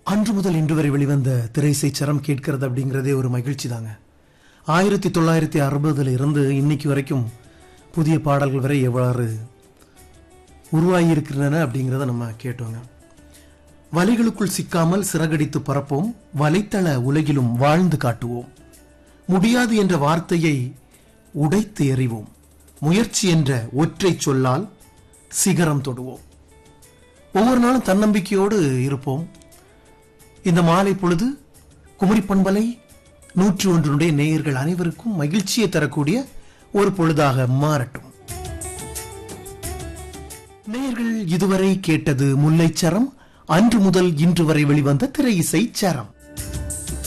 அன்று முதல் இன்று வரை வெளிவந்த திரைசை சரம் கேட்கிறது அப்படிங்கிறதே ஒரு மகிழ்ச்சி தாங்க ஆயிரத்தி தொள்ளாயிரத்தி அறுபதுல இருந்து இன்னைக்கு வரைக்கும் புதிய பாடல்கள் வரை எவ்வாறு உருவாகி இருக்கின்றன அப்படிங்கிறத நம்ம கேட்டோங்க வலைகளுக்குள் சிக்காமல் சிறகடித்து பறப்போம் வலைத்தள உலகிலும் வாழ்ந்து காட்டுவோம் முடியாது என்ற வார்த்தையை உடைத்து எறிவோம் முயற்சி என்ற ஒற்றை சொல்லால் சிகரம் தொடுவோம் ஒவ்வொரு நாளும் தன்னம்பிக்கையோடு இருப்போம் இந்த மாலை பொழுது குமரி பண்பலை நூற்றி ஒன்றினுடைய நேயர்கள் அனைவருக்கும் மகிழ்ச்சியை தரக்கூடிய ஒரு பொழுதாக மாறட்டும் நேயர்கள் இதுவரை கேட்டது முல்லைச்சரம் அன்று முதல் இன்று வரை வெளிவந்த திரை இசை சரம்